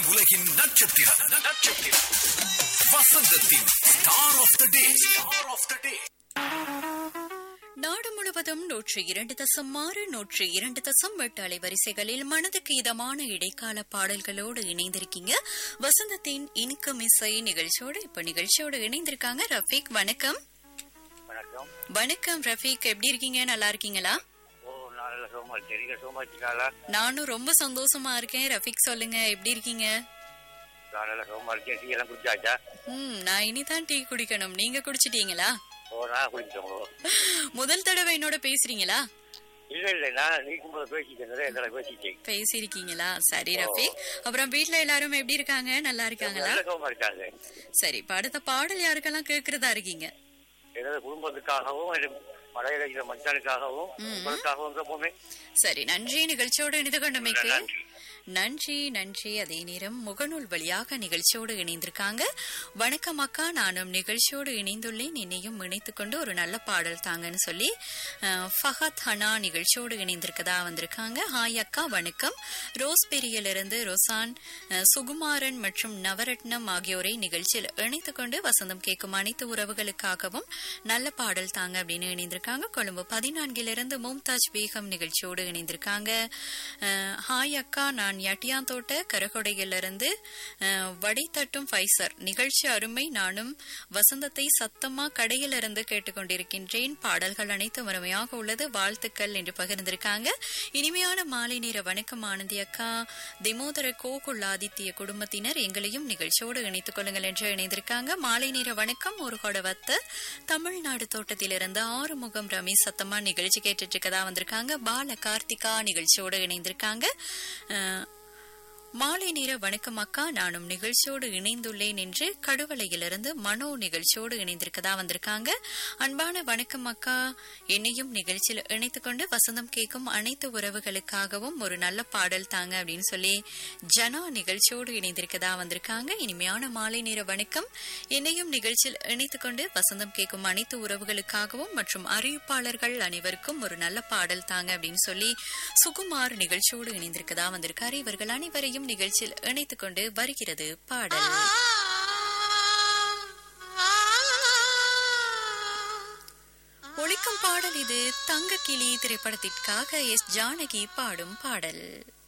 உலகின் நட்சத்திரம் நட்சத்திரம் வசந்தத்தின் star of the day star of the day நாடு முழுவதும் நூற்றி இரண்டு தசம் ஆறு நூற்றி இரண்டு தசம் எட்டு அலைவரிசைகளில் மனதுக்கு இதமான இடைக்கால பாடல்களோடு இணைந்திருக்கீங்க வசந்தத்தின் இனிக்கும் இசை நிகழ்ச்சியோடு இப்ப நிகழ்ச்சியோடு இணைந்திருக்காங்க ரஃபீக் வணக்கம் வணக்கம் வணக்கம் ரஃபீக் எப்படி இருக்கீங்க நல்லா இருக்கீங்களா ஓ நான் நல்ல சோமா இருக்கேன் நீங்க சோமா இருக்கீங்களா நானும் ரொம்ப சந்தோஷமா இருக்கேன் ரஃபீக் சொல்லுங்க எப்படி இருக்கீங்க நான் நல்ல சோமா இருக்கேன் டீ எல்லாம் குடிச்சாச்சா ம் நான் இனிதான் டீ குடிக்கணும் நீங்க குடிச்சிட்டீங்களா ஓ நான் குடிச்சோங்களோ முதல் தடவை என்னோட பேசுறீங்களா இல்ல இல்ல நான் நீக்கும் போது பேசிட்டேன் நிறைய தடவை பேசிட்டேன் பேசியிருக்கீங்களா சரி ரஃபீக் அப்புறம் வீட்ல எல்லாரும் எப்படி இருக்காங்க நல்லா இருக்காங்களா நல்ல சோமா இருக்காங்க சரி இப்ப அடுத்த பாடல் யாருக்கெல்லாம் கேக்குறதா இருக்கீங்க எனது குடும்பத்துக்காகவும் என் மலையில இருக்கிற மச்சானுக்காகவும் உங்களுக்காகவும் எப்பவுமே சரி நன்றி நிகழ்ச்சியோடு இணைந்து கொண்டமைக்கு நன்றி. நன்றி நன்றி அதே நேரம் முகநூல் வழியாக நிகழ்ச்சியோடு இணைந்திருக்காங்க வணக்கம் அக்கா நானும் நிகழ்ச்சியோடு இணைந்துள்ளேன் என்னையும் இணைத்துக் கொண்டு ஒரு நல்ல பாடல் தாங்கன்னு சொல்லி அஹ், ஃபஹத் ஹனா நிகழ்ச்சியோடு இணைந்திருக்கதா வந்திருக்காங்க ஹாய் அக்கா வணக்கம் ரோஸ்பெரியிலிருந்து ரொசான் அஹ், சுகுமாரன் மற்றும் நவரத்னம் ஆகியோரை நிகழ்ச்சியில் இணைத்துக் கொண்டு வசந்தம் கேட்கும் அனைத்து உறவுகளுக்காகவும் நல்ல பாடல் தாங்க அப்படின்னு இணைந்திருக்காங்க கொழும்பு பதினான்கிலிருந்து மும்தாஜ் பேகம் நிகழ்ச்சியோடு இணைந்திருக்காங்க அஹ், ஹாய் அக்கா நான் யட்டியாந்தோட்ட கரகொடையிலிருந்து அஹ், வடை தட்டும் ஃபைசர் நிகழ்ச்சி அருமை நானும் வசந்தத்தை சத்தமா கடையிலிருந்து கேட்டுக்கொண்டிருக்கின்றேன் பாடல்கள் அனைத்தும் அருமையாக உள்ளது வாழ்த்துக்கள் என்று பகிர்ந்திருக்காங்க இனிமையான மாலை நேர வணக்கம் ஆனந்தி அக்கா திமோதர கோகுல் ஆதித்ய குடும்பத்தினர் எங்களையும் நிகழ்ச்சியோடு இணைத்துக் கொள்ளுங்கள் என்று இணைந்திருக்காங்க மாலை நேர வணக்கம் ஒரு கொடவத்த தமிழ்நாடு தோட்டத்திலிருந்து ஆறுமுகம் ரமேஷ் சத்தமா நிகழ்ச்சி கேட்டுட்டு இருக்கதா வந்திருக்காங்க பால கார்த்திகா நிகழ்ச்சியோடு இணைந்திருக்காங்க அஹ், மாலை நேர வணக்கம் அக்கா நானும் நிகழ்ச்சியோடு இணைந்துள்ளேன் என்று கடுவலையிலிருந்து மனோ நிகழ்ச்சியோடு இணைந்திருக்கதா வந்திருக்காங்க அன்பான வணக்கம் அக்கா என்னையும் நிகழ்ச்சியில் இணைத்துக் கொண்டு வசந்தம் கேட்கும் அனைத்து உறவுகளுக்காகவும் ஒரு நல்ல பாடல் தாங்க அப்படின்னு சொல்லி ஜனா நிகழ்ச்சியோடு இணைந்திருக்கதா வந்திருக்காங்க இனிமையான மாலை நேர வணக்கம் என்னையும் நிகழ்ச்சியில் இணைத்துக் கொண்டு வசந்தம் கேட்கும் அனைத்து உறவுகளுக்காகவும் மற்றும் அறிவிப்பாளர்கள் அனைவருக்கும் ஒரு நல்ல பாடல் தாங்க அப்படின்னு சொல்லி சுகுமார் நிகழ்ச்சியோடு இணைந்திருக்கதா வந்திருக்காரு இவர்கள் அனைவரையும் நிகழ்ச்சியில் இணைத்துக் கொண்டு வருகிறது பாடல் ஒழிக்கும் பாடல் இது தங்க கிளி திரைப்படத்திற்காக எஸ் ஜானகி பாடும் பாடல்